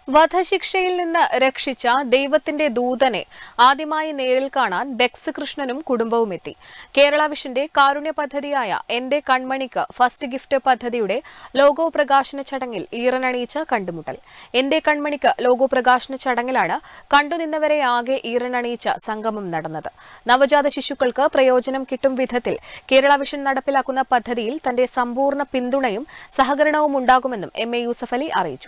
വധശിക്ഷയിൽ നിന്ന് രക്ഷിച്ച ദൈവത്തിന്റെ ദൂതനെ ആദ്യമായി നേരിൽ കാണാൻ ബെക്സ് കൃഷ്ണനും കുടുംബവും എത്തി കേരള വിഷന്റെ കാരുണ്യ പദ്ധതിയായ എന്റെ കൺമണിക്ക് ഫസ്റ്റ് ഗിഫ്റ്റ് പദ്ധതിയുടെ ലോഗോ പ്രകാശന ചടങ്ങിൽ ഈറനണിയിച്ച കണ്ടുമുട്ടൽ എന്റെ കൺമണിക്ക് ലോഗോ പ്രകാശന ചടങ്ങിലാണ് കണ്ടുനിന്നവരെ ആകെ ഈറനണിയിച്ച സംഗമം നടന്നത് നവജാത ശിശുക്കൾക്ക് പ്രയോജനം കിട്ടും വിധത്തിൽ കേരള വിഷൻ നടപ്പിലാക്കുന്ന പദ്ധതിയിൽ തന്റെ സമ്പൂർണ്ണ പിന്തുണയും സഹകരണവും ഉണ്ടാകുമെന്നും എം എ യൂസഫ് അലി അറിയിച്ചു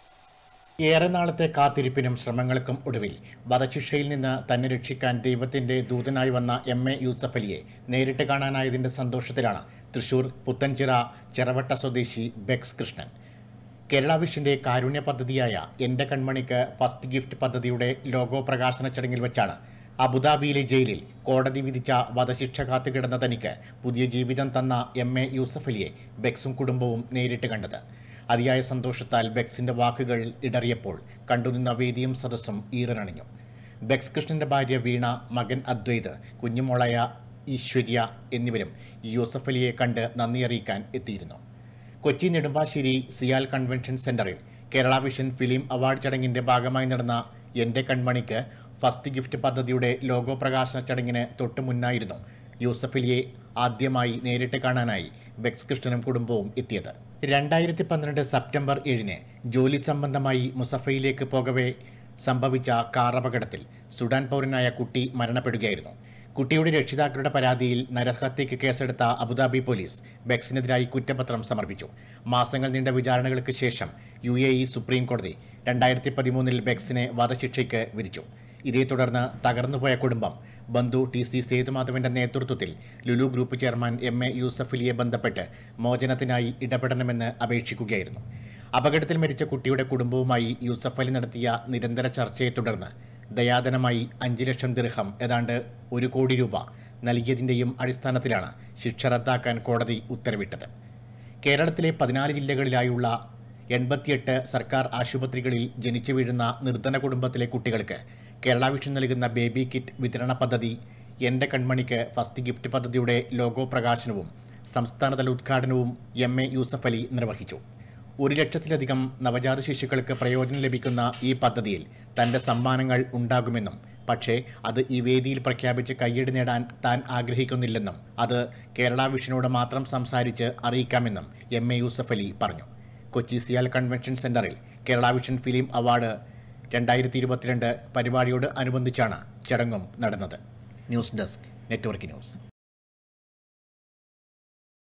ഏറെ നാളത്തെ കാത്തിരിപ്പിനും ശ്രമങ്ങൾക്കും ഒടുവിൽ വധശിക്ഷയിൽ നിന്ന് തന്നെ രക്ഷിക്കാൻ ദൈവത്തിന്റെ ദൂതനായി വന്ന എം എ യൂസഫ് അലിയെ നേരിട്ട് കാണാനായതിന്റെ സന്തോഷത്തിലാണ് തൃശൂർ പുത്തൻചിറ ചെറവട്ട സ്വദേശി ബെക്സ് കൃഷ്ണൻ കേരള വിഷന്റെ കാരുണ്യ പദ്ധതിയായ എൻ്റെ കൺമണിക്ക് ഫസ്റ്റ് ഗിഫ്റ്റ് പദ്ധതിയുടെ ലോഗോ പ്രകാശന ചടങ്ങിൽ വെച്ചാണ് അബുദാബിയിലെ ജയിലിൽ കോടതി വിധിച്ച വധശിക്ഷ കാത്തുകിടന്ന തനിക്ക് പുതിയ ജീവിതം തന്ന എം എ യൂസഫ് അലിയെ ബെക്സും കുടുംബവും നേരിട്ട് കണ്ടത് അതിയായ സന്തോഷത്താൽ ബെക്സിന്റെ വാക്കുകൾ ഇടറിയപ്പോൾ കണ്ടുനിന്ന വേദിയും സദസ്സും ഈറനണിഞ്ഞു ബെക്സ് കൃഷ്ണന്റെ ഭാര്യ വീണ മകൻ അദ്വൈത് കുഞ്ഞുമോളായ ഈശ്വര്യ എന്നിവരും യൂസഫ് അലിയെ കണ്ട് നന്ദി അറിയിക്കാൻ എത്തിയിരുന്നു കൊച്ചി നെടുമ്പാശ്ശേരി സിയാൽ കൺവെൻഷൻ സെന്ററിൽ കേരള വിഷൻ ഫിലിം അവാർഡ് ചടങ്ങിന്റെ ഭാഗമായി നടന്ന എൻ്റെ കൺമണിക്ക് ഫസ്റ്റ് ഗിഫ്റ്റ് പദ്ധതിയുടെ ലോഗോ പ്രകാശന ചടങ്ങിന് തൊട്ടു മുന്നായിരുന്നു യൂസഫ് അലിയെ ആദ്യമായി നേരിട്ട് കാണാനായി ബെക്സ് കൃഷ്ണനും കുടുംബവും എത്തിയത് രണ്ടായിരത്തി പന്ത്രണ്ട് സെപ്റ്റംബർ ഏഴിന് ജോലി സംബന്ധമായി മുസഫയിലേക്ക് പോകവേ സംഭവിച്ച കാർ അപകടത്തിൽ സുഡാൻ പൗരനായ കുട്ടി മരണപ്പെടുകയായിരുന്നു കുട്ടിയുടെ രക്ഷിതാക്കളുടെ പരാതിയിൽ നരഹത്യയ്ക്ക് കേസെടുത്ത അബുദാബി പോലീസ് ബെക്സിനെതിരായി കുറ്റപത്രം സമർപ്പിച്ചു മാസങ്ങൾ നീണ്ട വിചാരണകൾക്ക് ശേഷം യു എ ഇ സുപ്രീം കോടതി രണ്ടായിരത്തി പതിമൂന്നിൽ ബെക്സിനെ വധശിക്ഷയ്ക്ക് വിധിച്ചു ഇതേ തുടർന്ന് തകർന്നുപോയ കുടുംബം ബന്ധു ടി സി സേതുമാധവന്റെ നേതൃത്വത്തിൽ Lulu group chairman M A Yusuff അലിയെ ബന്ധപ്പെട്ട് മോചനത്തിനായി ഇടപെടണമെന്ന് അപേക്ഷിക്കുകയായിരുന്നു അപകടത്തിൽ മരിച്ച കുട്ടിയുടെ കുടുംബവുമായി യൂസഫ് അലി നടത്തിയ നിരന്തര ചർച്ചയെ തുടർന്ന് ദയാധനമായി അഞ്ച് ലക്ഷം ദിർഹം ഏതാണ്ട് ഒരു കോടി രൂപ നൽകിയതിൻ്റെയും അടിസ്ഥാനത്തിലാണ് ശിക്ഷ റദ്ദാക്കാൻ കോടതി ഉത്തരവിട്ടത് കേരളത്തിലെ പതിനാല് ജില്ലകളിലായുള്ള എൺപത്തിയെട്ട് സർക്കാർ ആശുപത്രികളിൽ ജനിച്ചു വീഴുന്ന നിർധന കുടുംബത്തിലെ കുട്ടികൾക്ക് കേരള വിഷൻ നൽകുന്ന ബേബി കിറ്റ് വിതരണ പദ്ധതി എൻ്റെ കൺമണിക്ക് ഫസ്റ്റ് ഗിഫ്റ്റ് പദ്ധതിയുടെ ലോഗോ പ്രകാശനവും സംസ്ഥാനതല ഉദ്ഘാടനവും എം എ യൂസഫ് അലി നിർവഹിച്ചു ഒരു ലക്ഷത്തിലധികം നവജാത ശിശുക്കൾക്ക് പ്രയോജനം ലഭിക്കുന്ന ഈ പദ്ധതിയിൽ തൻ്റെ സമ്മാനങ്ങൾ ഉണ്ടാകുമെന്നും പക്ഷേ അത് ഈ വേദിയിൽ പ്രഖ്യാപിച്ച് കയ്യടി നേടാൻ താൻ ആഗ്രഹിക്കുന്നില്ലെന്നും അത് കേരള വിഷനോട് മാത്രം സംസാരിച്ച് അറിയിക്കാമെന്നും എം എ യൂസഫ് അലി പറഞ്ഞു കൊച്ചി സിയാൽ കൺവെൻഷൻ സെന്ററിൽ കേരള വിഷൻ ഫിലിം അവാർഡ് രണ്ടായിരത്തി ഇരുപത്തിരണ്ട് പരിപാടിയോട് അനുബന്ധിച്ചാണ് ചടങ്ങും നടന്നത് ന്യൂസ് ഡെസ്ക് നെറ്റ്വർക്ക് ന്യൂസ്